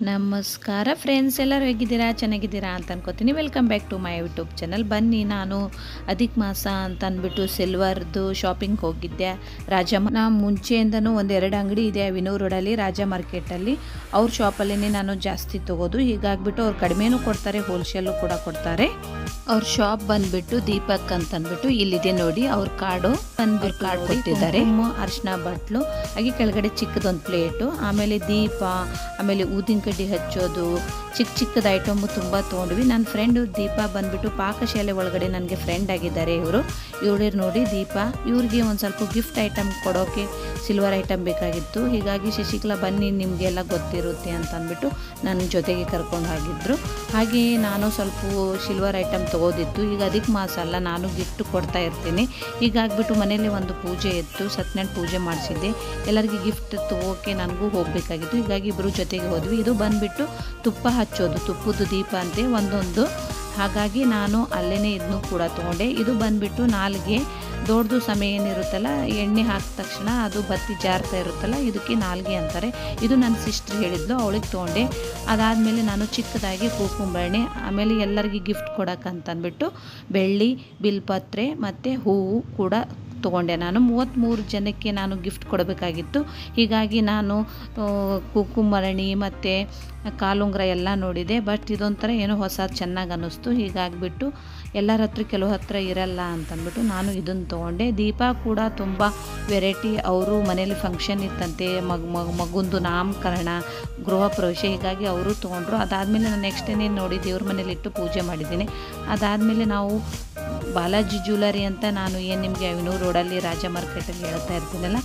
ನಮಸ್ಕಾರ ಫ್ರೆಂಡ್ಸ್ ಎಲ್ಲರೂ ಹೇಗಿದ್ದೀರಾ ಚೆನ್ನಾಗಿದ್ದೀರಾ ಅಂತ ಅನ್ಕೋತೀನಿ welcome back to my YouTube channel ಬನ್ನಿ ನಾನು ಅಧಿಕ್ ಮಾಸ ಅಂತ ಅಂದ್ಬಿಟ್ಟು ಸಿಲ್ವರ್ದು ಶಾಪಿಂಗ್ ಹೋಗಿದ್ದೆ ರಾಜ ನಾ ಮುಂಚೆಯಿಂದನೂ ಒಂದೆರಡು ಅಂಗಡಿ ಇದೆ ವಿನೂರ್ ರೋಡಲ್ಲಿ ರಾಜ ಮಾರ್ಕೆಟಲ್ಲಿ ಅವ್ರ ಶಾಪಲ್ಲೇ ನಾನು ಜಾಸ್ತಿ ತಗೋದು ಹೀಗಾಗ್ಬಿಟ್ಟು ಅವ್ರು ಕಡಿಮೆನೂ ಕೊಡ್ತಾರೆ ಹೋಲ್ಸೇಲು ಕೂಡ ಕೊಡ್ತಾರೆ ಅವ್ರ ಶಾಪ್ ಬಂದ್ಬಿಟ್ಟು ದೀಪಕ್ ಅಂತ ಅಂದ್ಬಿಟ್ಟು ಇಲ್ಲಿದೆ ನೋಡಿ ಅವ್ರ ಕಾರ್ಡು ಬಂದ್ಬಿಟ್ಟು ಕಾರ್ಡ್ ಕೊಟ್ಟಿದ್ದಾರೆ ಅರ್ಶಿನ ಬಟ್ಲು ಹಾಗೆ ಕೆಳಗಡೆ ಚಿಕ್ಕದೊಂದು ಪ್ಲೇಟು ಆಮೇಲೆ ದೀಪ ಆಮೇಲೆ ಊದಿನ ಕಡ್ಡಿ ಹಚ್ಚೋದು ಚಿಕ್ಕ ಚಿಕ್ಕದ ಐಟಮು ತುಂಬ ತೊಗೊಂಡ್ವಿ ನನ್ನ ಫ್ರೆಂಡು ದೀಪ ಬಂದ್ಬಿಟ್ಟು ಪಾಕಶಾಲೆ ಒಳಗಡೆ ನನಗೆ ಫ್ರೆಂಡ್ ಆಗಿದ್ದಾರೆ ಇವರು ಇವ್ರು ನೋಡಿ ದೀಪ ಇವ್ರಿಗೆ ಒಂದು ಸ್ವಲ್ಪ ಗಿಫ್ಟ್ ಐಟಮ್ ಕೊಡೋಕೆ ಸಿಲ್ವರ್ ಐಟಮ್ ಬೇಕಾಗಿತ್ತು ಹೀಗಾಗಿ ಶಶಿಕಲಾ ಬನ್ನಿ ನಿಮಗೆಲ್ಲ ಗೊತ್ತಿರುತ್ತೆ ಅಂತ ಅಂದ್ಬಿಟ್ಟು ನನ್ನ ಜೊತೆಗೆ ಕರ್ಕೊಂಡು ಹೋಗಿದ್ರು ಹಾಗೆಯೇ ನಾನು ಸ್ವಲ್ಪ ಸಿಲ್ವರ್ ಐಟಮ್ ತೊಗೋದಿತ್ತು ಈಗ ಅದಕ್ಕೆ ಮಾಸ ಅಲ್ಲ ನಾನು ಗಿಫ್ಟ್ ಕೊಡ್ತಾ ಇರ್ತೀನಿ ಹೀಗಾಗ್ಬಿಟ್ಟು ಮನೇಲಿ ಒಂದು ಪೂಜೆ ಇತ್ತು ಸತ್ಯನಾರಾಯಣ ಪೂಜೆ ಮಾಡಿಸಿದ್ದೆ ಎಲ್ಲರಿಗೆ ಗಿಫ್ಟ್ ತೊಗೋಕೆ ನನಗೂ ಹೋಗಬೇಕಾಗಿತ್ತು ಹೀಗಾಗಿ ಇಬ್ಬರು ಜೊತೆಗೆ ಹೋದ್ವಿ ಇದು ಬಂದುಬಿಟ್ಟು ತುಪ್ಪ ಹಚ್ಚೋದು ತುಪ್ಪದ ದೀಪ ಅಂತೆ ಒಂದೊಂದು ಹಾಗಾಗಿ ನಾನು ಅಲ್ಲೇ ಇದನ್ನು ಕೂಡ ತೊಗೊಂಡೆ ಇದು ಬಂದುಬಿಟ್ಟು ನಾಲ್ಗೆ ದೊಡ್ಡದು ಸಮಯ ಏನಿರುತ್ತಲ್ಲ ಎಣ್ಣೆ ಹಾಕಿದ ತಕ್ಷಣ ಅದು ಬತ್ತಿ ಜಾರ್ತಾ ಇರುತ್ತಲ್ಲ ಇದಕ್ಕೆ ನಾಲ್ಗೆ ಅಂತಾರೆ ಇದು ನನ್ನ ಸಿಸ್ಟ್ರ್ ಹೇಳಿದ್ಲು ಅವಳಿಗೆ ತೊಗೊಂಡೆ ಅದಾದಮೇಲೆ ನಾನು ಚಿಕ್ಕದಾಗಿ ಕುಕುಂಬರಣೆ ಆಮೇಲೆ ಎಲ್ಲರಿಗೆ ಗಿಫ್ಟ್ ಕೊಡೋಕ್ಕಂತ ಅಂದ್ಬಿಟ್ಟು ಬೆಳ್ಳಿ ಬಿಲ್ಪತ್ರೆ ಮತ್ತು ಹೂವು ಕೂಡ ತೊಗೊಂಡೆ ನಾನು ಮೂವತ್ತ್ಮೂರು ಜನಕ್ಕೆ ನಾನು ಗಿಫ್ಟ್ ಕೊಡಬೇಕಾಗಿತ್ತು ಹೀಗಾಗಿ ನಾನು ಕುಕುಂಬರಣಿ ಮತ್ತು ಕಾಲುಂಗ್ರ ಎಲ್ಲ ನೋಡಿದೆ ಬಟ್ ಇದೊಂಥರ ಏನೋ ಹೊಸ ಚೆನ್ನಾಗಿ ಅನ್ನಿಸ್ತು ಹೀಗಾಗಿಬಿಟ್ಟು ಎಲ್ಲರ ಹತ್ರ ಕೆಲವು ಹತ್ರ ಇರಲ್ಲ ಅಂತಂದ್ಬಿಟ್ಟು ನಾನು ಇದನ್ನು ತೊಗೊಂಡೆ ದೀಪ ಕೂಡ ತುಂಬ ವೆರೈಟಿ ಅವರು ಮನೇಲಿ ಫಂಕ್ಷನ್ ಇತ್ತಂತೆ ಮಗ್ ಮಗ್ ಮಗುಂದು ನಾಮಕರಣ ಗೃಹ ಪ್ರವೇಶ ಹೀಗಾಗಿ ಅವರು ತೊಗೊಂಡ್ರು ಅದಾದಮೇಲೆ ನಾನು ನೆಕ್ಸ್ಟ್ ಡೇನೇ ನೋಡಿ ದೇವ್ರ ಮನೇಲಿಟ್ಟು ಪೂಜೆ ಮಾಡಿದ್ದೀನಿ ಅದಾದಮೇಲೆ ನಾವು ಬಾಲಾಜಿ ಜ್ಯುವೆಲರಿ ಅಂತ ನಾನು ಏನು ನಿಮಗೆ ಅವಿನೂರು ರೋಡಲ್ಲಿ ರಾಜ ಮಾರ್ಕೆಟಲ್ಲಿ ಹೇಳ್ತಾ ಇರ್ತೀನಲ್ಲ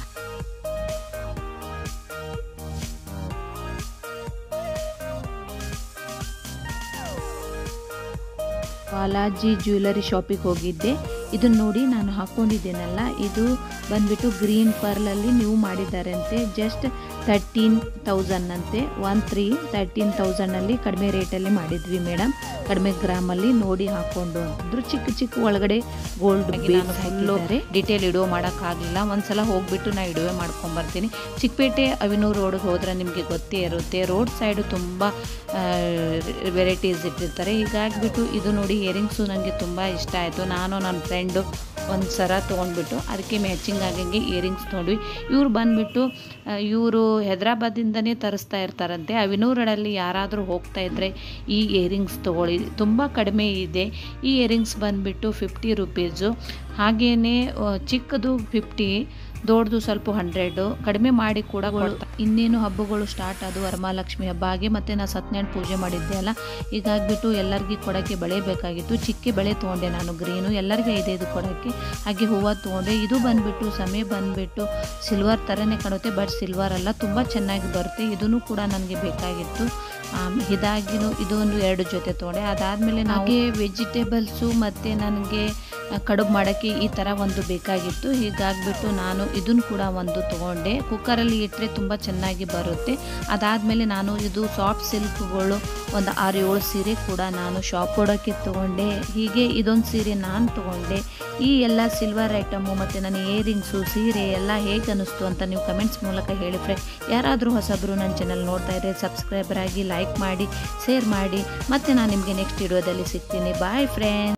ಬಾಲಾಜಿ ಜ್ಯುವೆಲರಿ ಶಾಪಿಗೆ ಹೋಗಿದ್ದೆ ಇದನ್ನು ನೋಡಿ ನಾನು ಹಾಕ್ಕೊಂಡಿದ್ದೇನಲ್ಲ ಇದು ಬಂದ್ಬಿಟ್ಟು ಗ್ರೀನ್ ಪರ್ಲಲ್ಲಿ ನೀವು ಮಾಡಿದ್ದಾರಂತೆ ಜಸ್ಟ್ ತರ್ಟೀನ್ ತೌಸಂಡ್ ಅಂತೆ ಒನ್ ತ್ರೀ ತರ್ಟೀನ್ ತೌಸಂಡಲ್ಲಿ ಕಡಿಮೆ ರೇಟಲ್ಲಿ ಮಾಡಿದ್ವಿ ಮೇಡಮ್ ಕಡಿಮೆ ಗ್ರಾಮಲ್ಲಿ ನೋಡಿ ಹಾಕ್ಕೊಂಡು ಅಂತಂದ್ರು ಚಿಕ್ಕ ಚಿಕ್ಕ ಒಳಗಡೆ ಗೋಲ್ಡ್ ಫುಲ್ಲು ಡಿಟೇಲ್ ಇಡುವೆ ಮಾಡೋಕ್ಕಾಗಲಿಲ್ಲ ಒಂದ್ಸಲ ಹೋಗ್ಬಿಟ್ಟು ನಾ ಇಡುವೆ ಮಾಡ್ಕೊಂಬರ್ತೀನಿ ಚಿಕ್ಕಪೇಟೆ ಅವಿನೂರು ರೋಡ್ಗೆ ಹೋದ್ರೆ ನಿಮಗೆ ಗೊತ್ತೇ ಇರುತ್ತೆ ರೋಡ್ ಸೈಡು ತುಂಬ ವೆರೈಟೀಸ್ ಇಟ್ಟಿರ್ತಾರೆ ಹೀಗಾಗಿಬಿಟ್ಟು ಇದು ನೋಡಿ ಇಯರಿಂಗ್ಸು ನನಗೆ ತುಂಬ ಇಷ್ಟ ಆಯಿತು ನಾನು ನನ್ನ ಫ್ರೆಂಡು ಒಂದು ಸರ ತೊಗೊಂಡ್ಬಿಟ್ಟು ಅದಕ್ಕೆ ಮ್ಯಾಚಿಂಗ್ ಆಗಂಗೆ ಇಯರಿಂಗ್ಸ್ ತೊಗೊಂಡ್ವಿ ಇವ್ರು ಬಂದುಬಿಟ್ಟು ಇವರು ಹೈದ್ರಾಬಾದಿಂದನೇ ತರಿಸ್ತಾ ಇರ್ತಾರಂತೆ ಅವಿನೂರಡಲ್ಲಿ ಯಾರಾದರೂ ಹೋಗ್ತಾ ಇದ್ದರೆ ಈ ಇಯರಿಂಗ್ಸ್ ತೊಗೊಳ್ಳಿ ತುಂಬ ಕಡಿಮೆ ಇದೆ ಈ ಇಯರಿಂಗ್ಸ್ ಬಂದುಬಿಟ್ಟು ಫಿಫ್ಟಿ ರುಪೀಸು ಹಾಗೆಯೇ ಚಿಕ್ಕದು ಫಿಫ್ಟಿ ದೊಡ್ಡದು ಸ್ವಲ್ಪ ಹಂಡ್ರೆಡು ಕಡಿಮೆ ಮಾಡಿ ಕೂಡ ಕೊಡ್ತಾ ಇನ್ನೇನು ಹಬ್ಬಗಳು ಸ್ಟಾರ್ಟ್ ಅದು ವರಮಹಾಲಕ್ಷ್ಮಿ ಹಬ್ಬ ಹಾಗೆ ಮತ್ತು ನಾನು ಸತ್ಯನಾರಾಯಣ ಪೂಜೆ ಮಾಡಿದ್ದೆ ಅಲ್ಲ ಹೀಗಾಗ್ಬಿಟ್ಟು ಎಲ್ಲರಿಗೆ ಕೊಡೋಕ್ಕೆ ಬೆಳೆ ಬೇಕಾಗಿತ್ತು ಚಿಕ್ಕ ಬೆಳೆ ತೊಗೊಂಡೆ ನಾನು ಗ್ರೀನು ಎಲ್ಲರಿಗೆ ಐದೈದು ಕೊಡೋಕ್ಕೆ ಹಾಗೆ ಹೂವು ತೊಗೊಂಡೆ ಇದು ಬಂದುಬಿಟ್ಟು ಸಮಯ ಬಂದುಬಿಟ್ಟು ಸಿಲ್ವರ್ ಥರನೇ ಕಾಣುತ್ತೆ ಬಟ್ ಸಿಲ್ವರ್ ಅಲ್ಲ ತುಂಬ ಚೆನ್ನಾಗಿ ಬರುತ್ತೆ ಇದೂ ಕೂಡ ನನಗೆ ಬೇಕಾಗಿತ್ತು ಇದಾಗಿನೂ ಇದೊಂದು ಎರಡು ಜೊತೆ ತೊಗೊಂಡೆ ಅದಾದಮೇಲೆ ಹಾಗೆ ವೆಜಿಟೇಬಲ್ಸು ಮತ್ತು ನನಗೆ ಕಡುಬು ಮಾಡೋಕ್ಕೆ ಈ ಥರ ಒಂದು ಬೇಕಾಗಿತ್ತು ಹೀಗಾಗಿಬಿಟ್ಟು ನಾನು ಇದನ್ನು ಕೂಡ ಒಂದು ತೊಗೊಂಡೆ ಕುಕ್ಕರಲ್ಲಿ ಇಟ್ಟರೆ ತುಂಬ ಚೆನ್ನಾಗಿ ಬರುತ್ತೆ ಅದಾದಮೇಲೆ ನಾನು ಇದು ಸಾಫ್ಟ್ ಸಿಲ್ಕ್ಗಳು ಒಂದು ಆರು ಏಳು ಸೀರೆ ಕೂಡ ನಾನು ಶಾಪ್ ಕೊಡೋಕ್ಕೆ ತೊಗೊಂಡೆ ಹೀಗೆ ಇದೊಂದು ಸೀರೆ ನಾನು ತೊಗೊಂಡೆ ಈ ಎಲ್ಲ ಸಿಲ್ವರ್ ಐಟಮು ಮತ್ತು ನನ್ನ ಇಯರಿಂಗ್ಸು ಸೀರೆ ಎಲ್ಲ ಹೇಗೆ ಅನ್ನಿಸ್ತು ಅಂತ ನೀವು ಕಮೆಂಟ್ಸ್ ಮೂಲಕ ಹೇಳಿ ಫ್ರೆಂಡ್ ಯಾರಾದರೂ ಹೊಸಬ್ರು ನನ್ನ ಚಾನಲ್ ನೋಡ್ತಾ ಇದ್ದರೆ ಸಬ್ಸ್ಕ್ರೈಬರ್ ಆಗಿ ಲೈಕ್ ಮಾಡಿ ಶೇರ್ ಮಾಡಿ ಮತ್ತು ನಾನು ನಿಮಗೆ ನೆಕ್ಸ್ಟ್ ವಿಡಿಯೋದಲ್ಲಿ ಸಿಗ್ತೀನಿ ಬಾಯ್ ಫ್ರೆಂಡ್